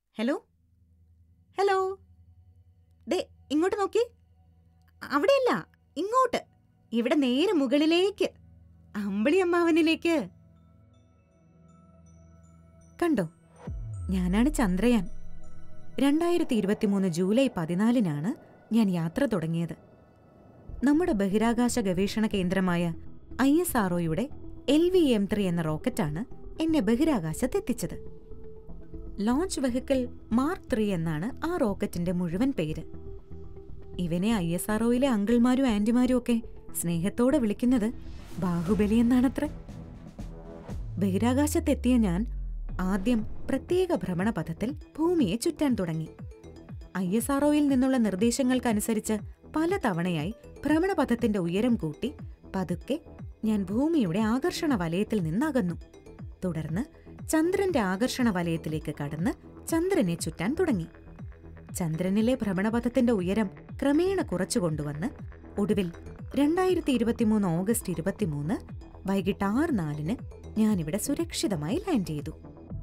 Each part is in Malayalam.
ഹലോ ഹലോ ദേ ഇങ്ങോട്ട് നോക്കി അവിടെയല്ല ഇങ്ങോട്ട് ഇവിടെ നേരെ മുകളിലേക്ക് അമ്പിളി അമ്മാവനിലേക്ക് കണ്ടോ ഞാനാണ് ചന്ദ്രയാൻ രണ്ടായിരത്തി ഇരുപത്തിമൂന്ന് ജൂലൈ പതിനാലിനാണ് ഞാൻ യാത്ര തുടങ്ങിയത് നമ്മുടെ ബഹിരാകാശ ഗവേഷണ കേന്ദ്രമായ ഐ എസ് ആർഒയുടെ എൽ വി എം ത്രീ എന്ന റോക്കറ്റാണ് എന്നെ ബഹിരാകാശത്തെത്തിച്ചത് ലോഞ്ച് വെഹിക്കിൾ മാർക്ക് ത്രീ എന്നാണ് ആ റോക്കറ്റിന്റെ മുഴുവൻ പേര് ഇവനെ ഐ എസ് ആർഒയിലെ അങ്കിൾമാരും ആന്റിമാരും ഒക്കെ സ്നേഹത്തോടെ വിളിക്കുന്നത് ബാഹുബലി എന്നാണത്രേ ബഹിരാകാശത്തെത്തിയ ഞാൻ ആദ്യം പ്രത്യേക ഭ്രമണപഥത്തിൽ ഭൂമിയെ ചുറ്റാൻ തുടങ്ങി ഐ എസ് ആർഒയിൽ നിന്നുള്ള നിർദ്ദേശങ്ങൾക്കനുസരിച്ച് പല തവണയായി ഭ്രമണപഥത്തിന്റെ ഉയരം കൂട്ടി പതുക്കെ ഞാൻ ഭൂമിയുടെ ആകർഷണ വലയത്തിൽ നിന്നകന്നു തുടർന്ന് ചന്ദ്രന്റെ ആകർഷണ വലയത്തിലേക്ക് കടന്ന് ചന്ദ്രനെ ചുറ്റാൻ തുടങ്ങി ചന്ദ്രനിലെ ഭ്രമണപഥത്തിന്റെ ഉയരം ക്രമേണ കുറച്ചു കൊണ്ടുവന്ന് ഒടുവിൽ രണ്ടായിരത്തി ഇരുപത്തിമൂന്ന് ഓഗസ്റ്റ് ഇരുപത്തിമൂന്ന് വൈകിട്ട് ആറ് നാലിന് ഞാനിവിടെ സുരക്ഷിതമായി ലാൻഡ് ചെയ്തു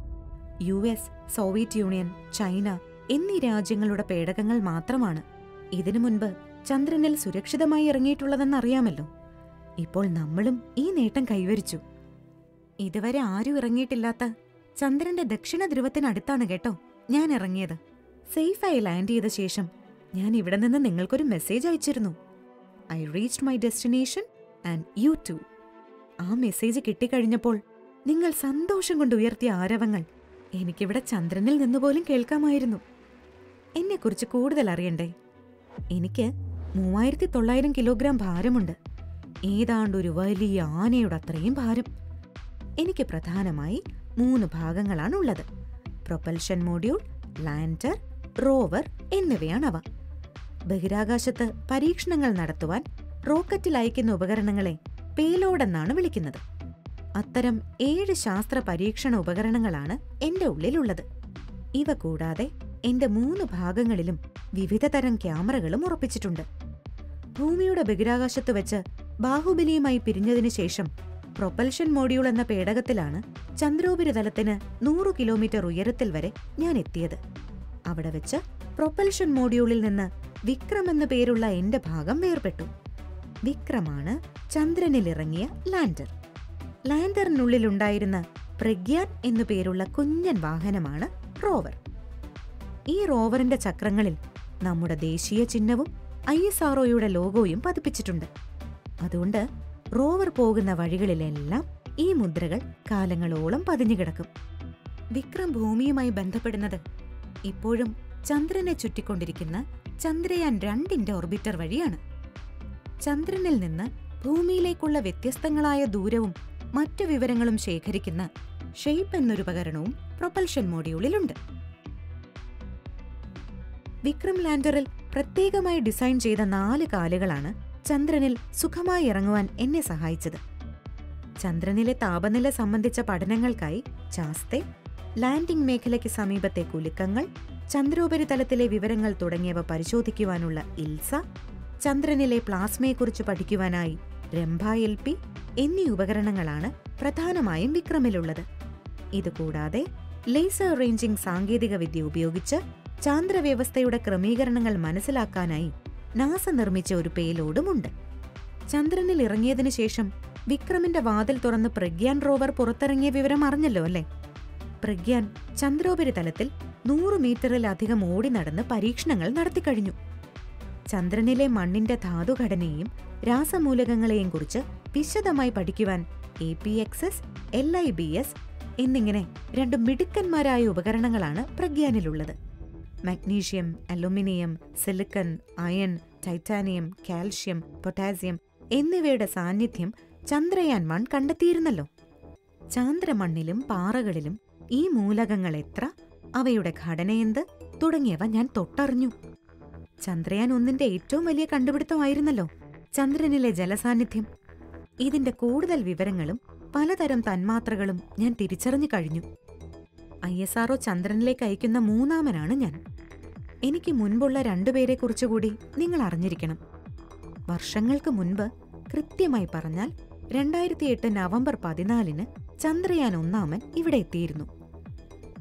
U S Soviet Union China എന്നീ രാജ്യങ്ങളുടെ പേടകങ്ങൾ മാത്രമാണ് ഇതിനു മുൻപ് ചന്ദ്രനിൽ സുരക്ഷിതമായി ഇറങ്ങിയിട്ടുള്ളതെന്നറിയാമല്ലോ ഇപ്പോൾ നമ്മളും ഈ നേട്ടം കൈവരിച്ചു ഇതുവരെ ആരും ഇറങ്ങിയിട്ടില്ലാത്ത ചന്ദ്രന്റെ ദക്ഷിണ ധ്രുവത്തിനടുത്താണ് കേട്ടോ ഞാൻ ഇറങ്ങിയത് സേഫായി ലാൻഡ് ചെയ്ത ശേഷം ഞാൻ ഇവിടെ നിന്ന് നിങ്ങൾക്കൊരു മെസ്സേജ് അയച്ചിരുന്നു I reached my destination and you too ആ മെസ്സേജ് കിട്ടിക്കഴിഞ്ഞപ്പോൾ നിങ്ങൾ സന്തോഷം കൊണ്ട് ഉയർത്തിയ ആരവങ്ങൾ എനിക്കിവിടെ ചന്ദ്രനിൽ നിന്നുപോലും കേൾക്കാമായിരുന്നു എന്നെക്കുറിച്ച് കൂടുതൽ അറിയണ്ടേ എനിക്ക് മൂവായിരത്തി തൊള്ളായിരം കിലോഗ്രാം ഭാരമുണ്ട് ഏതാണ്ട് ഒരു വലിയ ആനയുടെ അത്രയും ഭാരം എനിക്ക് പ്രധാനമായി മൂന്ന് ഭാഗങ്ങളാണ് ഉള്ളത് പ്രൊപ്പൽഷൻ മോഡ്യൂൾ ലാൻഡർ റോവർ എന്നിവയാണവ ബഹിരാകാശത്ത് പരീക്ഷണങ്ങൾ നടത്തുവാൻ റോക്കറ്റിൽ അയക്കുന്ന ഉപകരണങ്ങളെ പേലോഡ് എന്നാണ് വിളിക്കുന്നത് അത്തരം ഏഴ് ശാസ്ത്ര പരീക്ഷണ ഉപകരണങ്ങളാണ് എന്റെ ഉള്ളിലുള്ളത് ഇവ കൂടാതെ എന്റെ മൂന്ന് ഭാഗങ്ങളിലും വിവിധ തരം ക്യാമറകളും ഉറപ്പിച്ചിട്ടുണ്ട് ഭൂമിയുടെ ബഹിരാകാശത്ത് വെച്ച് ബാഹുബലിയുമായി പിരിഞ്ഞതിനു ശേഷം പ്രൊപ്പൽഷൻ മോഡ്യൂൾ എന്ന പേടകത്തിലാണ് ചന്ദ്രോപരിതലത്തിന് നൂറു കിലോമീറ്റർ ഉയരത്തിൽ വരെ ഞാൻ എത്തിയത് അവിടെ വെച്ച് പ്രൊപ്പൽഷൻ മോഡ്യൂളിൽ നിന്ന് വിക്രം എന്ന പേരുള്ള എന്റെ ഭാഗം വേർപെട്ടു വിക്രമാണ് ചന്ദ്രനിലിറങ്ങിയ ലാൻഡർ ലാൻഡറിനുള്ളിലുണ്ടായിരുന്ന പ്രഗ്യാൻ എന്നു പേരുള്ള കുഞ്ഞൻ വാഹനമാണ് റോവർ ഈ റോവറിന്റെ ചക്രങ്ങളിൽ നമ്മുടെ ദേശീയ ചിഹ്നവും ഐ എസ് ആർഒയുടെ ലോഗോയും പതിപ്പിച്ചിട്ടുണ്ട് അതുകൊണ്ട് റോവർ പോകുന്ന വഴികളിലെല്ലാം ഈ മുദ്രകൾ കാലങ്ങളോളം പതിഞ്ഞുകിടക്കും വിക്രം ഭൂമിയുമായി ബന്ധപ്പെടുന്നത് ഇപ്പോഴും ചന്ദ്രനെ ചുറ്റിക്കൊണ്ടിരിക്കുന്ന ചന്ദ്രയാൻ രണ്ടിന്റെ ഓർബിറ്റർ വഴിയാണ് ചന്ദ്രനിൽ നിന്ന് ഭൂമിയിലേക്കുള്ള വ്യത്യസ്തങ്ങളായ ദൂരവും മറ്റു വിവരങ്ങളും ശേഖരിക്കുന്ന ഷെയ്പ്പ് എന്നൊരു ഉപകരണവും പ്രൊപ്പൽഷൻ മോഡ്യൂളിലുണ്ട് വിക്രം ലാൻഡറിൽ പ്രത്യേകമായി ഡിസൈൻ ചെയ്ത നാല് കാലുകളാണ് ചന്ദ്രനിൽ സുഖമായി ഇറങ്ങുവാൻ എന്നെ സഹായിച്ചത് ചന്ദ്രനിലെ താപനില സംബന്ധിച്ച പഠനങ്ങൾക്കായി ചാസ്തെ ലാൻഡിംഗ് മേഖലയ്ക്ക് സമീപത്തെ കുലുക്കങ്ങൾ ചന്ദ്രോപരിതലത്തിലെ വിവരങ്ങൾ തുടങ്ങിയവ പരിശോധിക്കുവാനുള്ള ഇൽസ ചന്ദ്രനിലെ പ്ലാസ്മയെക്കുറിച്ച് പഠിക്കുവാനായി രംഭ എൽ പി എന്നീ ഉപകരണങ്ങളാണ് പ്രധാനമായും വിക്രമിലുള്ളത് ഇതുകൂടാതെ ലേസർ റേഞ്ചിംഗ് സാങ്കേതികവിദ്യ ഉപയോഗിച്ച് ചാന്ദ്രവ്യവസ്ഥയുടെ ക്രമീകരണങ്ങൾ മനസ്സിലാക്കാനായി നാസ നിർമ്മിച്ച ഒരു പേലോഡുമുണ്ട് ചന്ദ്രനിൽ ഇറങ്ങിയതിനു ശേഷം വിക്രമിന്റെ വാതിൽ തുറന്ന് പ്രഗ്യാൻ റോവർ പുറത്തിറങ്ങിയ വിവരം അറിഞ്ഞല്ലോ അല്ലേ പ്രഗ്യാൻ ചന്ദ്രോപരിതലത്തിൽ നൂറ് മീറ്ററിലധികം ഓടി നടന്ന് പരീക്ഷണങ്ങൾ നടത്തിക്കഴിഞ്ഞു ചന്ദ്രനിലെ മണ്ണിന്റെ ധാതുഘടനയെയും രാസമൂലകങ്ങളെയും കുറിച്ച് വിശദമായി പഠിക്കുവാൻ A P X S L I B S എന്നിങ്ങനെ രണ്ട് മിടുക്കന്മാരായ ഉപകരണങ്ങളാണ് പ്രഗ്യാനിലുള്ളത് magnesium aluminium silicon iron titanium calcium potassium എന്നിവയുടെ സാന്നിധ്യം ചന്ദ്രയാൻ വൺ കണ്ടെത്തിയിരുന്നല്ലോ ചാന്ദ്രമണ്ണിലും പാറകളിലും ഈ മൂലകങ്ങൾ എത്ര അവയുടെ ഘടനയെന്ത് തുടങ്ങിയവ ഞാൻ തൊട്ടറിഞ്ഞു ചന്ദ്രയാൻ ഒന്നിന്റെ ഏറ്റവും വലിയ കണ്ടുപിടുത്തമായിരുന്നല്ലോ ചന്ദ്രനിലെ ജലസാന്നിധ്യം ഇതിന്റെ കൂടുതൽ വിവരങ്ങളും പലതരം തന്മാത്രകളും ഞാൻ തിരിച്ചറിഞ്ഞു കഴിഞ്ഞു ഐ എസ് ആർഒ ചന്ദ്രനിലേക്ക് അയക്കുന്ന മൂന്നാമനാണ് ഞാൻ എനിക്ക് മുൻപുള്ള രണ്ടുപേരെ കുറിച്ചുകൂടി നിങ്ങൾ അറിഞ്ഞിരിക്കണം വർഷങ്ങൾക്ക് മുൻപ് കൃത്യമായി പറഞ്ഞാൽ രണ്ടായിരത്തി എട്ട് നവംബർ പതിനാലിന് ചന്ദ്രയാൻ ഒന്നാമൻ ഇവിടെ എത്തിയിരുന്നു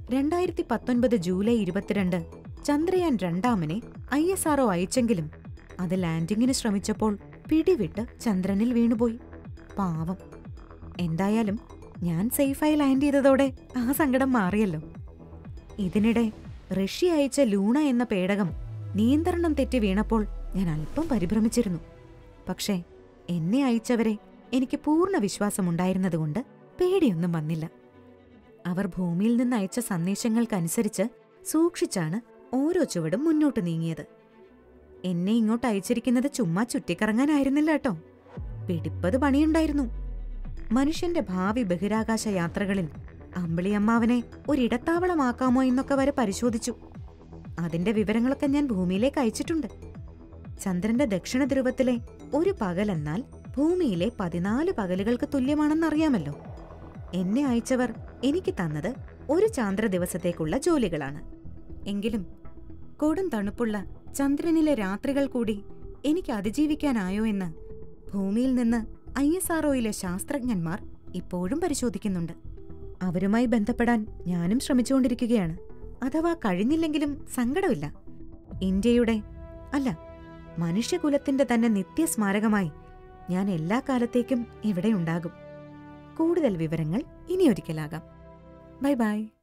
രണ്ടായിരത്തി പത്തൊൻപത് ജൂലൈ ഇരുപത്തിരണ്ട് ചന്ദ്രയാൻ രണ്ടാമനെ ഐ എസ് ആർഒ അയച്ചെങ്കിലും അത് ലാൻഡിങ്ങിന് ശ്രമിച്ചപ്പോൾ പിടിവിട്ട് ചന്ദ്രനിൽ വീണുപോയി പാവം എന്തായാലും ഞാൻ സേഫായി ലാൻഡ് ചെയ്തതോടെ ആ സങ്കടം മാറിയല്ലോ ഇതിനിടെ റഷ്യ അയച്ച ലൂണ എന്ന പേടകം നിയന്ത്രണം തെറ്റി വീണപ്പോൾ ഞാൻ അല്പം പരിഭ്രമിച്ചിരുന്നു പക്ഷേ എന്നെ അയച്ചവരെ എനിക്ക് പൂർണ്ണ വിശ്വാസമുണ്ടായിരുന്നതുകൊണ്ട് പേടിയൊന്നും വന്നില്ല അവർ ഭൂമിയിൽ നിന്ന് അയച്ച സന്ദേശങ്ങൾക്കനുസരിച്ച് സൂക്ഷിച്ചാണ് ഓരോ ചുവടും മുന്നോട്ട് നീങ്ങിയത് എന്നെ ഇങ്ങോട്ട് അയച്ചിരിക്കുന്നത് ചുമ്മാ ചുറ്റിക്കറങ്ങാനായിരുന്നില്ല കേട്ടോ പിടിപ്പത് പണിയുണ്ടായിരുന്നു മനുഷ്യന്റെ ഭാവി ബഹിരാകാശ യാത്രകളിൽ അമ്പിളിയമ്മാവനെ ഒരിടത്താവളമാക്കാമോ എന്നൊക്കെ വരെ പരിശോധിച്ചു അതിന്റെ വിവരങ്ങളൊക്കെ ഞാൻ ഭൂമിയിലേക്ക് അയച്ചിട്ടുണ്ട് ചന്ദ്രന്റെ ദക്ഷിണ ധ്രുവത്തിലെ ഒരു പകലെന്നാൽ ഭൂമിയിലെ പതിനാല് പകലുകൾക്ക് തുല്യമാണെന്നറിയാമല്ലോ എന്നെ അയച്ചവർ എനിക്ക് തന്നത് ഒരു ചാന്ദ്ര ദിവസത്തേക്കുള്ള ജോലികളാണ് എങ്കിലും കൊടും തണുപ്പുള്ള ചന്ദ്രനിലെ രാത്രികൾ കൂടി എനിക്ക് അതിജീവിക്കാനായോ എന്ന് ഭൂമിയിൽ നിന്ന് ഐ എസ് ആർഒയിലെ ശാസ്ത്രജ്ഞന്മാർ ഇപ്പോഴും പരിശോധിക്കുന്നുണ്ട് അവരുമായി ബന്ധപ്പെടാൻ ഞാനും ശ്രമിച്ചുകൊണ്ടിരിക്കുകയാണ് അഥവാ കഴിഞ്ഞില്ലെങ്കിലും സങ്കടമില്ല ഇന്ത്യയുടെ അല്ല മനുഷ്യകുലത്തിന്റെ തന്നെ നിത്യസ്മാരകമായി ഞാൻ എല്ലാ കാലത്തേക്കും ഇവിടെ ഉണ്ടാകും കൂടുതൽ വിവരങ്ങൾ ഇനിയൊരിക്കലാകാം ബൈ ബൈ